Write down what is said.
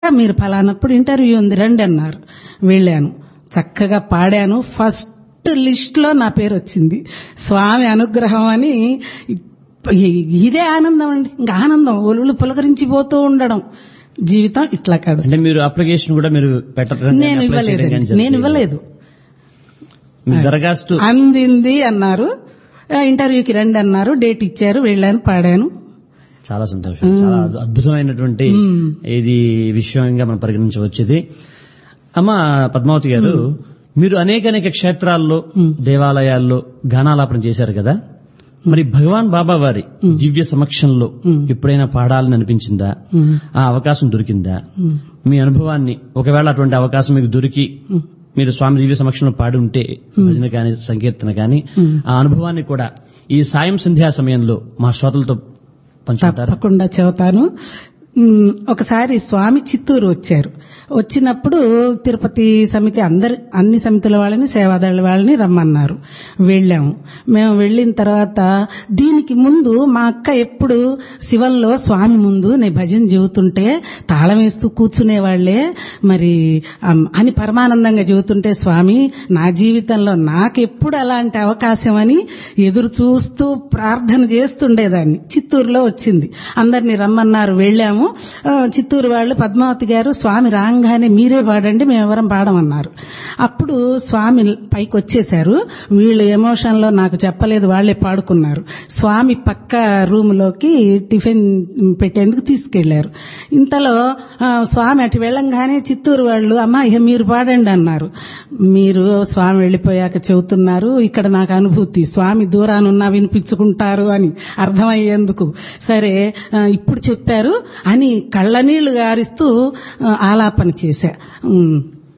మీరు ఫలానప్పుడు ఇంటర్వ్యూ ఉంది రండి అన్నారు వెళ్ళాను చక్కగా పాడాను ఫస్ట్ లిస్ట్ లో నా పేరు వచ్చింది స్వామి అనుగ్రహం అని ఇదే ఆనందం అండి ఇంకా ఆనందం ఒలులు పులకరించి పోతూ ఉండడం జీవితం ఇట్లా కాదు అంటే మీరు అప్లికేషన్ కూడా మీరు పెట్టడం నేను apply ఇవ్వలేదు చేయడం కానీ నేను జరగలేదు. ఇవ్వలేదు మీ దరఖాస్తు అందింది అన్నారు ఆ, ఇంటర్వ్యూకి రండి అన్నారు డేట్ ఇచ్చారు వెళ్ళాను పాడాను చాలా సంతోషం చాలా అద్భు- అద్భుతమైనటువంటి మ్మ్. ఇది విషయంగా మనం పరిగణించవచ్చుది అమ్మ పద్మావతి గారు మీరు అనేక అనేక క్షేత్రాల్లో దేవాలయాల్లో గానాలాపన చేశారు కదా మరి భగవాన్ బాబా వారి దివ్య సమక్షంలో ఎప్పుడైనా పాడాలని అనిపించిందా ఆ అవకాశం దొరికిందా మీ అనుభవాన్ని ఒకవేళ అటువంటి అవకాశం మీకు దొరికి మీరు స్వామి దివ్య సమక్షంలో పాడి ఉంటే భజన కానీ సంకీర్తన కానీ ఆ అనుభవాన్ని కూడా ఈ సాయం సంధ్యా సమయంలో మా శ్రోతలతో పంచుకుంటారా తప్పకుండా చెబుతాను ఉమ్, ఒకసారి స్వామి చిత్తూరు వచ్చారు వచ్చినప్పుడు తిరుపతి సమితి అందరి అన్ని సమితుల వాళ్ళని సేవాదళ వాళ్ళని రమ్మన్నారు వెళ్ళాము మేము వెళ్ళిన తర్వాత దీనికి ముందు మా అక్క ఎప్పుడు శివంలో స్వామి ముందు నేను భజన చెబుతుంటే తాళం వేస్తూ కూర్చునే వాళ్లే మరి అమ్, అని పరమానందంగా చెబుతుంటే స్వామి నా జీవితంలో నాకెప్పుడు అలాంటి అవకాశం అని ఎదురు చూస్తూ ప్రార్థన చేస్తుండేదాన్ని చిత్తూరులో వచ్చింది అందరినీ రమ్మన్నారు వెళ్ళాము ఆ, చిత్తూరు వాళ్ళు పద్మావతి గారు స్వామి రాగానే మీరే పాడండి మేము ఎవరం పాడమన్నారు అప్పుడు స్వామి పైకి వచ్చేశారు వీళ్ళు ఎమోషన్ లో నాకు చెప్పలేదు వాళ్లే పాడుకున్నారు స్వామి పక్క రూమ్ లోకి టిఫిన్ పెట్టేందుకు తీసుకెళ్లారు ఇంతలో ఆ, స్వామి అటు వెళ్ళంగానే చిత్తూరు వాళ్ళు అమ్మా ఇక మీరు పాడండి అన్నారు మీరు స్వామి వెళ్ళిపోయాక చెబుతున్నారు ఇక్కడ నాకు అనుభూతి స్వామి దూరానున్నా వినిపించుకుంటారు అని అర్థమయ్యేందుకు సరే ఆ, ఇప్పుడు చెప్పారు అని కళ్ళనీళ్లు గారిస్తూ ఆ, ఆలాపన చేశా ఉమ్,